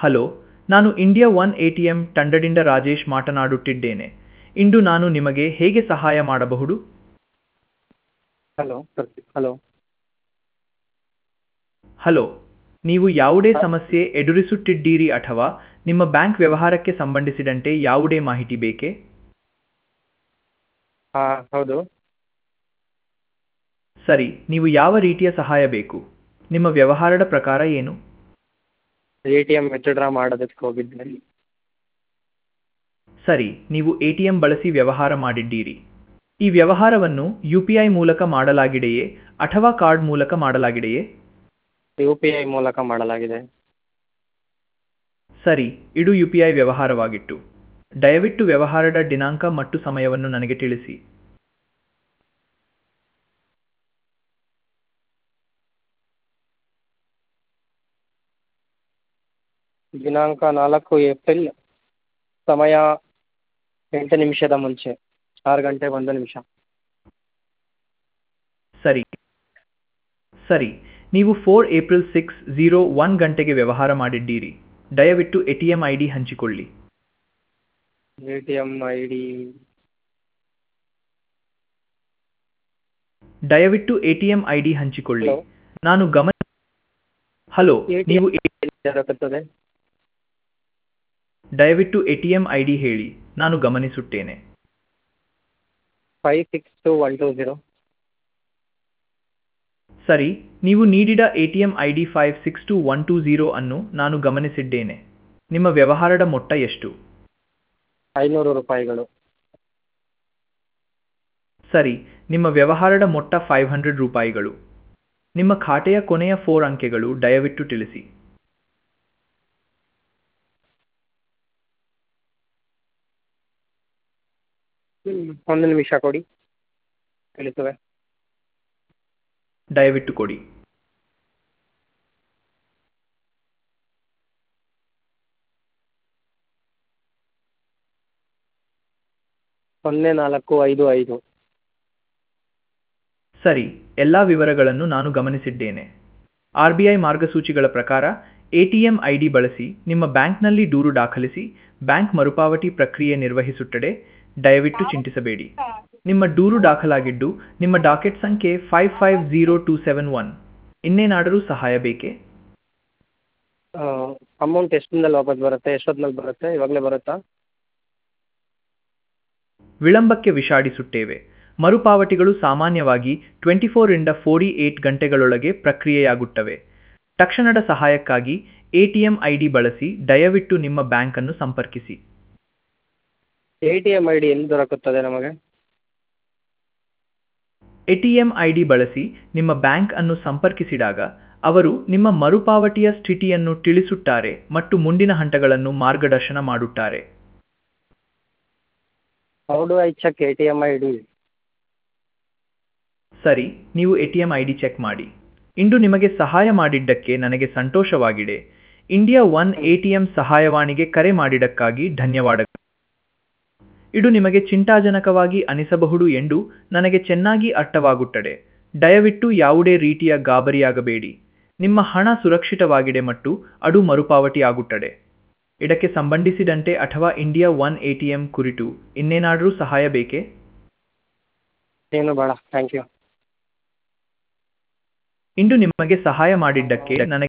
hello ನಾನು India one A T M ತಂಡದಿಂದ ರಾಜೇಶ್ ಮಾತನಾಡುತ್ತಿದ್ದೇನೆ ಇಂದು ನಾನು ನಿಮಗೆ ಹೇಗೆ ಸಹಾಯ ಮಾಡಬಹುದು ಹಲೋ ಹಲೋ ಹಲೋ ನೀವು ಯಾವುದೇ ಸಮಸ್ಯೆ ಎದುರಿಸುತ್ತಿದ್ದೀರಿ ಅಥವಾ ನಿಮ್ಮ ಬ್ಯಾಂಕ್ ವ್ಯವಹಾರಕ್ಕೆ ಸಂಬಂಧಿಸಿದಂತೆ ಯಾವುದೇ ಮಾಹಿತಿ ಬೇಕೇ ಹಾಂ ಹೌದು ಸರಿ ನೀವು ಯಾವ ರೀತಿಯ ಸಹಾಯ ಬೇಕು ನಿಮ್ಮ ವ್ಯವಹಾರದ ಪ್ರಕಾರ ಏನು ಎ ಟಿ ಎಮ್ ವಿತ್ಡ್ರಾ ಮಾಡೋದಕ್ಕೆ ಹೋಗಿದ್ದೆ ಸರಿ ನೀವು ಎ ಟಿ ಎಂ ಬಳಸಿ ವ್ಯವಹಾರ ಮಾಡಿದ್ದೀರಿ ಈ ವ್ಯವಹಾರವನ್ನು ಯು ಪಿ ಐ ಮೂಲಕ ಮಾಡಲಾಗಿದೆಯೇ ಅಥವಾ ಕಾರ್ಡ್ ಮೂಲಕ ಮಾಡಲಾಗಿದೆಯೇ ಯು ಪಿ ಐ ಮೂಲಕ ಮಾಡಲಾಗಿದೆ ಸರಿ ಇದು ಯು ಪಿ ಐ ವ್ಯವಹಾರವಾಗಿತ್ತು ದಯವಿಟ್ಟು ವ್ಯವಹಾರದ ದಿನಾಂಕ ಮತ್ತು ಸಮಯವನ್ನು ನನಗೆ ತಿಳಿಸಿ ದಿನಾಂಕ ನಾಲ್ಕು ಏಪ್ರಿಲ್ ಸಮಯ ಎಂಟು ನಿಮಿಷದ ಮುಂಚೆ ಆರು ಗಂಟೆ ಒಂದು ನಿಮಿಷ ಸರಿ ಸರಿ ನೀವು four April six zero one ಗಂಟೆಗೆ ವ್ಯವಹಾರ ಮಾಡಿದ್ದೀರಿ ದಯವಿಟ್ಟು A T M I D ಹಂಚಿಕೊಳ್ಳಿ A T M I D ದಯವಿಟ್ಟು A T M I D ಹಂಚಿಕೊಳ್ಳಿ ಹಲೋ ನಾನು ಗಮನ ಹಲೋ ಎ ಟಿ ನೀವು ಎಮ್ ದೊರಕುತ್ತದೆ ದಯವಿಟ್ಟು A T M I D ಹೇಳಿ ನಾನು ಗಮನಿಸುತ್ತೇನೆ five six two one two zero ಸರಿ ನೀವು ನೀಡಿದ A T M I D five six two one two zero ಅನ್ನು ನಾನು ಗಮನಿಸಿದ್ದೇನೆ ನಿಮ್ಮ ವ್ಯವಹಾರದ ಮೊತ್ತ ಎಷ್ಟು ಐನೂರು ರೂಪಾಯಿಗಳು ಸರಿ ನಿಮ್ಮ ವ್ಯವಹಾರದ ಮೊತ್ತ ಫೈವ್ ಹಂಡ್ರೆಡ್ ರೂಪಾಯಿಗಳು ನಿಮ್ಮ ಖಾತೆಯ ಕೊನೆಯ ಫೋರ್ ಅಂಕೆಗಳು ದಯವಿಟ್ಟು ತಿಳಿಸಿ ಒಂದು ನಿಮಿಷ ಕೊಡಿ ತಿಳಿಸುವೆ ದಯವಿಟ್ಟು ಕೊಡಿ ಸೊನ್ನೆ ನಾಲ್ಕು ಐದು ಐದು ಸರಿ ಎಲ್ಲ ವಿವರಗಳನ್ನು ನಾನು ಗಮನಿಸಿದ್ದೇನೆ ಆರ್ ಬಿ ಐ ಮಾರ್ಗಸೂಚಿಗಳ ಪ್ರಕಾರ A T M I D ಬಳಸಿ ನಿಮ್ಮ ಬ್ಯಾಂಕ್ನಲ್ಲಿ ದೂರು ದಾಖಲಿಸಿ ಬ್ಯಾಂಕ್ ಮರುಪಾವತಿ ಪ್ರಕ್ರಿಯೆ ನಿರ್ವಹಿಸುತ್ತದೆ ದಯವಿಟ್ಟು ಚಿಂತಿಸಬೇಡಿ ನಿಮ್ಮ ದೂರು ದಾಖಲಾಗಿದ್ದು ನಿಮ್ಮ ಡಾಕೆಟ್ ಸಂಖ್ಯೆ five five zero two seven one ಇನ್ನೇನಾದರೂ ಸಹಾಯ ಬೇಕೇ ಅಮೌಂಟ್ ಎಷ್ಟು ದಿನದಲ್ಲಿ ವಾಪಸ್ ಬರುತ್ತೆ ಎಷ್ಟೊತ್ತಿನಲ್ಲಿ ಬರುತ್ತೆ ಇವಾಗಲೇ ಬರುತ್ತಾ ವಿಳಂಬಕ್ಕೆ ವಿಷಾಡಿಸುತ್ತೇವೆ ಮರುಪಾವತಿಗಳು ಸಾಮಾನ್ಯವಾಗಿ ಟ್ವೆಂಟಿ ಫೋರಿಂದ ಫೋರ್ಟಿ ಏಟ್ ಗಂಟೆಗಳೊಳಗೆ ಪ್ರಕ್ರಿಯೆಯಾಗುತ್ತವೆ ತಕ್ಷಣದ ಸಹಾಯಕ್ಕಾಗಿ A T M I D ಬಳಸಿ ದಯವಿಟ್ಟು ನಿಮ್ಮ ಬ್ಯಾಂಕನ್ನು ಸಂಪರ್ಕಿಸಿ A T M I D ಎಲ್ಲಿ ದೊರಕುತ್ತದೆ ನಮಗೆ A T M I D ಬಳಸಿ ನಿಮ್ಮ ಬ್ಯಾಂಕ್ ಅನ್ನು ಸಂಪರ್ಕಿಸಿದಾಗ ಅವರು ನಿಮ್ಮ ಮರುಪಾವತಿಯ ಸ್ಥಿತಿಯನ್ನು ತಿಳಿಸುತ್ತಾರೆ ಮತ್ತು ಮುಂದಿನ ಹಂತಗಳನ್ನು ಮಾರ್ಗದರ್ಶನ ಮಾಡುತ್ತಾರೆ how do I check A T M I D ಸರಿ ನೀವು A T M I D check ಮಾಡಿ ಇಂದು ನಿಮಗೆ ಸಹಾಯ ಮಾಡಿದ್ದಕ್ಕೆ ನನಗೆ ಸಂತೋಷವಾಗಿದೆ India one A T M ಸಹಾಯವಾಣಿಗೆ ಕರೆ ಮಾಡಿದ್ದಕ್ಕಾಗಿ ಧನ್ಯವಾದಗಳು ಇದು ನಿಮಗೆ ಚಿಂತಾಜನಕವಾಗಿ ಅನಿಸಬಹುದು ಎಂದು ನನಗೆ ಚೆನ್ನಾಗಿ ಅರ್ಥವಾಗುತ್ತದೆ ದಯವಿಟ್ಟು ಯಾವುದೇ ರೀತಿಯ ಗಾಬರಿಯಾಗಬೇಡಿ ನಿಮ್ಮ ಹಣ ಸುರಕ್ಷಿತವಾಗಿದೆ ಮತ್ತು ಅದು ಮರುಪಾವತಿ ಆಗುತ್ತದೆ ಇದಕ್ಕೆ ಸಂಬಂಧಿಸಿದಂತೆ ಅಥವಾ India one A T M ಕುರಿತು ಇನ್ನೇನಾದರೂ ಸಹಾಯ ಬೇಕೇ ಏನು ಬೇಡ ಥ್ಯಾಂಕ್ ಯು ಇಂದು ನಿಮಗೆ ಸಹಾಯ ಮಾಡಿದ್ದಕ್ಕೆ ನನಗೆ